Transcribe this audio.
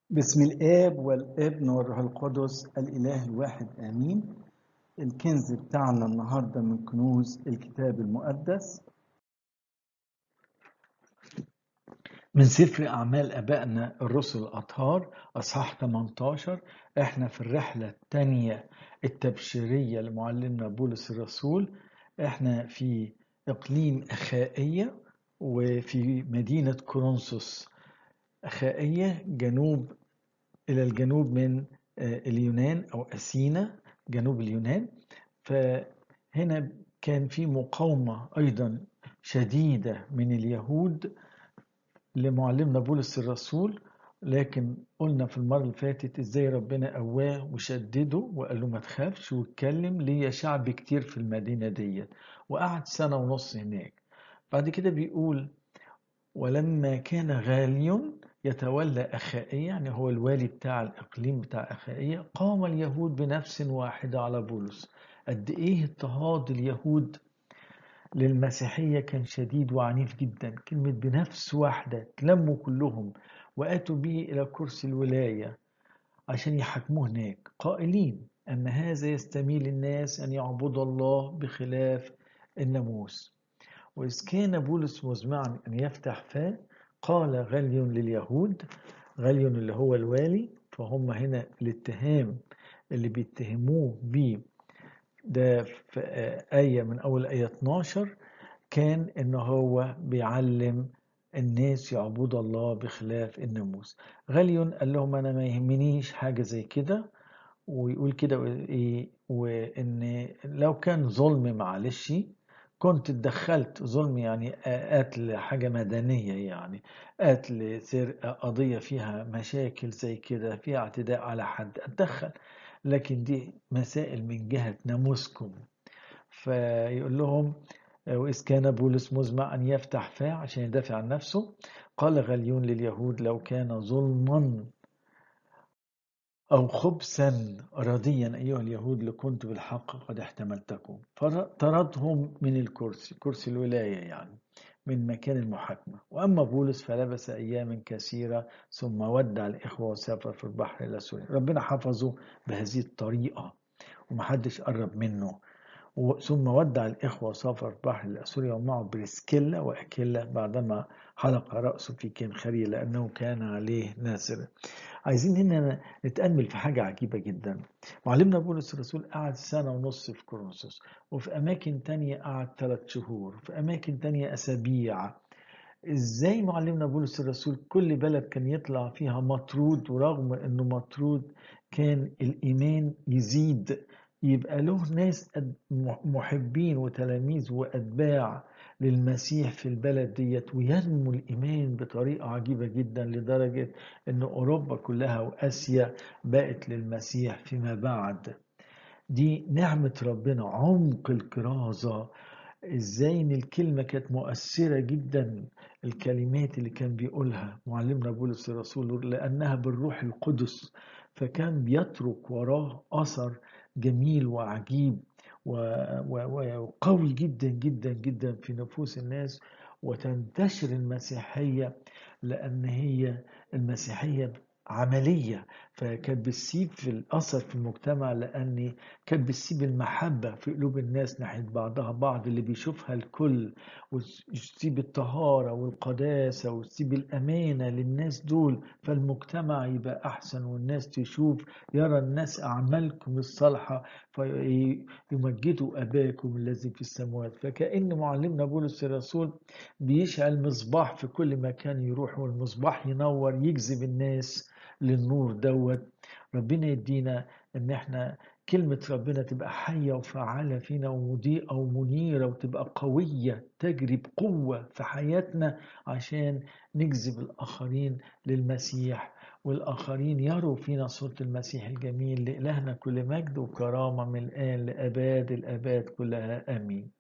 بسم الآب والابن والروح القدس الإله الواحد آمين الكنز بتاعنا النهاردة من كنوز الكتاب المقدس من سفر أعمال أبائنا الرسل الأطهار أصحاح 18 إحنا في الرحلة الثانية التبشيرية لمعلمنا بولس الرسول إحنا في إقليم أخائية وفي مدينة كورنثوس أخائية جنوب إلى الجنوب من اليونان أو أثينا جنوب اليونان فهنا كان في مقاومة أيضا شديدة من اليهود لمعلمنا بولس الرسول لكن قلنا في المرة اللي فاتت ازاي ربنا قواه وشدده وقال له ما تخافش واتكلم ليا شعب كتير في المدينة دي وقعد سنة ونص هناك بعد كده بيقول ولما كان غالي يتولى أخائية يعني هو الوالي بتاع الإقليم بتاع أخائية قام اليهود بنفس واحدة على بولس قد إيه اضطهاد اليهود للمسيحية كان شديد وعنيف جدا كلمة بنفس واحدة تلموا كلهم وآتوا به إلى كرسي الولاية عشان يحكموه هناك قائلين أن هذا يستميل الناس أن يعبدوا الله بخلاف الناموس وإذ كان بولس مزمعا أن يفتح فاه قال غلي لليهود غلي اللي هو الوالي فهم هنا الاتهام اللي بيتهموه بيه ده في آية من أول آية 12 كان إن هو بيعلم الناس يعبدوا الله بخلاف الناموس غلي قال لهم أنا ما يهمنيش حاجة زي كده ويقول كده إيه وإن لو كان ظلم معلش كنت اتدخلت ظلم يعني قتل حاجة مدنية يعني قتل سرقة قضية فيها مشاكل زي كده فيها اعتداء على حد اتدخل لكن دي مسائل من جهة ناموسكم فيقول لهم وإذ كان بولس مزمع أن يفتح فاه عشان يدافع عن نفسه قال غليون لليهود لو كان ظلما أو خبثا رديا أيها اليهود لكنت بالحق قد احتملتكم فطردهم من الكرسي كرسي الولاية يعني من مكان المحاكمة وأما بولس فلبس أياما كثيرة ثم ودع الإخوة وسافر في البحر إلى سوريا ربنا حفظه بهذه الطريقة ومحدش قرب منه ثم ودع الإخوة وسافر في البحر إلى سوريا ومعه بريسكيلا وأكيلا بعدما حلق رأسه في كنخري لأنه كان عليه ناسر عايزين هنا نتأمل في حاجة عجيبة جدا معلمنا بولس الرسول قعد سنة ونص في كورنثوس وفي أماكن تانية قعد ثلاث شهور في أماكن تانية أسابيع إزاي معلمنا بولس الرسول كل بلد كان يطلع فيها مطرود ورغم أنه مطرود كان الإيمان يزيد يبقى له ناس محبين وتلاميذ وأتباع للمسيح في البلد ديت وينمو الإيمان بطريقة عجيبة جدا لدرجة أن أوروبا كلها وآسيا بقت للمسيح فيما بعد دي نعمة ربنا عمق الكرازة ازاي ان الكلمة كانت مؤثرة جدا الكلمات اللي كان بيقولها معلمنا بولس الرسول لأنها بالروح القدس فكان بيترك وراه أثر جميل وعجيب وقوي جدا جدا جدا في نفوس الناس وتنتشر المسيحية لأن هي المسيحية عملية فكانت بتسيب في الأثر في المجتمع لأن كانت بتسيب المحبة في قلوب الناس ناحية بعضها بعض اللي بيشوفها الكل وتسيب الطهارة والقداسة وتسيب الأمانة للناس دول فالمجتمع يبقى أحسن والناس تشوف يرى الناس أعمالكم الصالحة فيمجدوا أباكم الذي في السماوات فكأن معلمنا بولس الرسول بيشعل مصباح في كل مكان يروح والمصباح ينور يجذب الناس للنور دوت ربنا يدينا ان احنا كلمة ربنا تبقى حية وفعالة فينا ومضيئة ومنيرة وتبقى قوية تجري بقوة في حياتنا عشان نجذب الآخرين للمسيح والآخرين يروا فينا صورة المسيح الجميل لإلهنا كل مجد وكرامة من الآن لأباد الآباد كلها آمين